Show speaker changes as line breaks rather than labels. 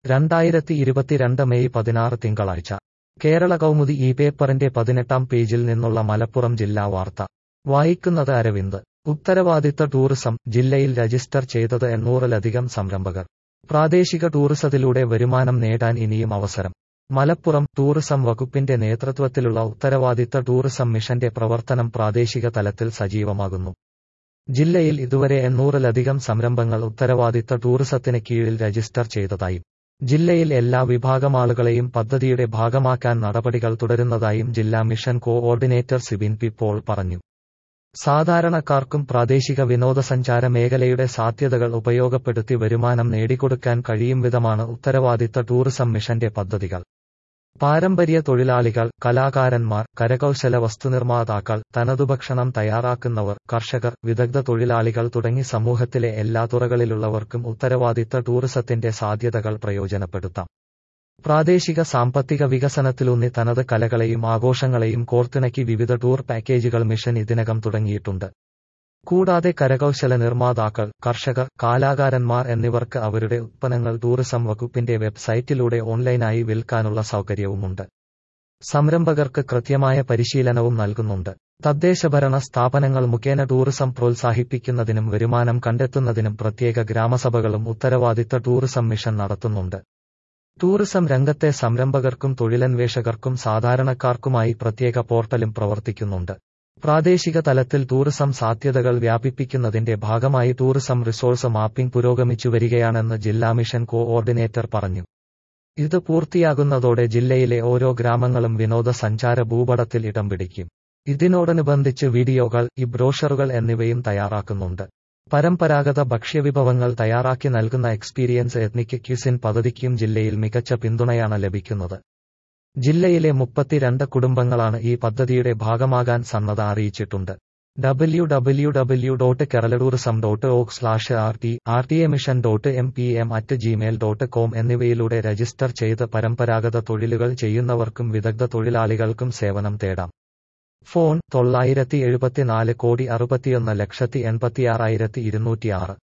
രണ്ടായിരത്തി ഇരുപത്തിരണ്ട് മെയ് പതിനാറ് തിങ്കളാഴ്ച കേരള കൗമുദി ഈ പേപ്പറിന്റെ പതിനെട്ടാം പേജിൽ നിന്നുള്ള മലപ്പുറം ജില്ലാ വാർത്ത വായിക്കുന്നത് അരവിന്ദ് ഉത്തരവാദിത്ത ടൂറിസം ജില്ലയിൽ രജിസ്റ്റർ ചെയ്തത് എണ്ണൂറിലധികം സംരംഭകർ പ്രാദേശിക ടൂറിസത്തിലൂടെ വരുമാനം നേടാൻ ഇനിയും അവസരം മലപ്പുറം ടൂറിസം വകുപ്പിന്റെ നേതൃത്വത്തിലുള്ള ഉത്തരവാദിത്ത ടൂറിസം മിഷന്റെ പ്രവർത്തനം പ്രാദേശിക തലത്തിൽ സജീവമാകുന്നു ജില്ലയിൽ ഇതുവരെ എണ്ണൂറിലധികം സംരംഭങ്ങൾ ഉത്തരവാദിത്ത ടൂറിസത്തിന് കീഴിൽ രജിസ്റ്റർ ചെയ്തതായും ജില്ലയിൽ എല്ലാ വിഭാഗം ആളുകളെയും പദ്ധതിയുടെ ഭാഗമാക്കാൻ നടപടികൾ തുടരുന്നതായും ജില്ലാ mission coordinator Sibin P Paul പറഞ്ഞു സാധാരണക്കാർക്കും പ്രാദേശിക വിനോദസഞ്ചാര മേഖലയുടെ സാധ്യതകൾ ഉപയോഗപ്പെടുത്തി വരുമാനം നേടിക്കൊടുക്കാൻ കഴിയും വിധമാണ് ഉത്തരവാദിത്ത ടൂറിസം മിഷന്റെ പദ്ധതികൾ പാരമ്പര്യ തൊഴിലാളികൾ കലാകാരന്മാർ കരകൗശല വസ്തുനിർമ്മാതാക്കൾ തനതുഭക്ഷണം തയ്യാറാക്കുന്നവർ കർഷകർ വിദഗ്ധ തൊഴിലാളികൾ തുടങ്ങി സമൂഹത്തിലെ എല്ലാ തുറകളിലുള്ളവർക്കും ഉത്തരവാദിത്ത ടൂറിസത്തിന്റെ സാധ്യതകൾ പ്രയോജനപ്പെടുത്താം പ്രാദേശിക സാമ്പത്തിക വികസനത്തിലൂന്നി തനത് കലകളെയും ആഘോഷങ്ങളെയും കോർത്തിണക്കി വിവിധ ടൂർ പാക്കേജുകൾ മിഷൻ ഇതിനകം തുടങ്ങിയിട്ടുണ്ട് കൂടാതെ കരകൗശല നിർമ്മാതാക്കൾ കർഷകർ കാലാകാരന്മാർ എന്നിവർക്ക് അവരുടെ ഉത്പന്നങ്ങൾ ടൂറിസം വകുപ്പിന്റെ വെബ്സൈറ്റിലൂടെ ഓൺലൈനായി വിൽക്കാനുള്ള സൗകര്യവുമുണ്ട് സംരംഭകർക്ക് കൃത്യമായ പരിശീലനവും നൽകുന്നുണ്ട് തദ്ദേശഭരണ സ്ഥാപനങ്ങൾ മുഖേന ടൂറിസം പ്രോത്സാഹിപ്പിക്കുന്നതിനും വരുമാനം കണ്ടെത്തുന്നതിനും പ്രത്യേക ഗ്രാമസഭകളും ഉത്തരവാദിത്ത ടൂറിസം മിഷൻ നടത്തുന്നുണ്ട് ടൂറിസം രംഗത്തെ സംരംഭകർക്കും തൊഴിലന്വേഷകർക്കും സാധാരണക്കാർക്കുമായി പ്രത്യേക പോർട്ടലും പ്രവർത്തിക്കുന്നുണ്ട് പ്രാദേശിക തലത്തിൽ ടൂറിസം സാധ്യതകൾ വ്യാപിപ്പിക്കുന്നതിന്റെ ഭാഗമായി ടൂറിസം റിസോഴ്സ് മാപ്പിംഗ് പുരോഗമിച്ചു വരികയാണെന്ന് ജില്ലാ മിഷൻ കോഓർഡിനേറ്റർ പറഞ്ഞു ഇത് പൂർത്തിയാകുന്നതോടെ ജില്ലയിലെ ഓരോ ഗ്രാമങ്ങളും വിനോദസഞ്ചാര ഭൂപടത്തിൽ ഇടം പിടിക്കും ഇതിനോടനുബന്ധിച്ച് വീഡിയോകൾ ഈ ബ്രോഷറുകൾ എന്നിവയും തയ്യാറാക്കുന്നുണ്ട് പരമ്പരാഗത ഭക്ഷ്യവിഭവങ്ങൾ തയ്യാറാക്കി നൽകുന്ന എക്സ്പീരിയൻസ് എത്നിക് ക്യുസിൻ പദ്ധതിക്കും ജില്ലയിൽ മികച്ച പിന്തുണയാണ് ലഭിക്കുന്നത് ജില്ലയിലെ മുപ്പത്തിരണ്ട് കുടുംബങ്ങളാണ് ഈ പദ്ധതിയുടെ ഭാഗമാകാൻ സന്നദ്ധ അറിയിച്ചിട്ടുണ്ട് W W W dot Kerala tourism dot org slash R T R T A mission dot M P M at Gmail dot com എന്നിവയിലൂടെ രജിസ്റ്റർ ചെയ്ത് പരമ്പരാഗത തൊഴിലുകൾ ചെയ്യുന്നവർക്കും വിദഗ്ധ തൊഴിലാളികൾക്കും സേവനം തേടാം ഫോൺ തൊള്ളായിരത്തി എഴുപത്തിനാല് കോടി അറുപത്തിയൊന്ന് ലക്ഷത്തി എൺപത്തിയാറായിരത്തി ഇരുന്നൂറ്റിയാറ്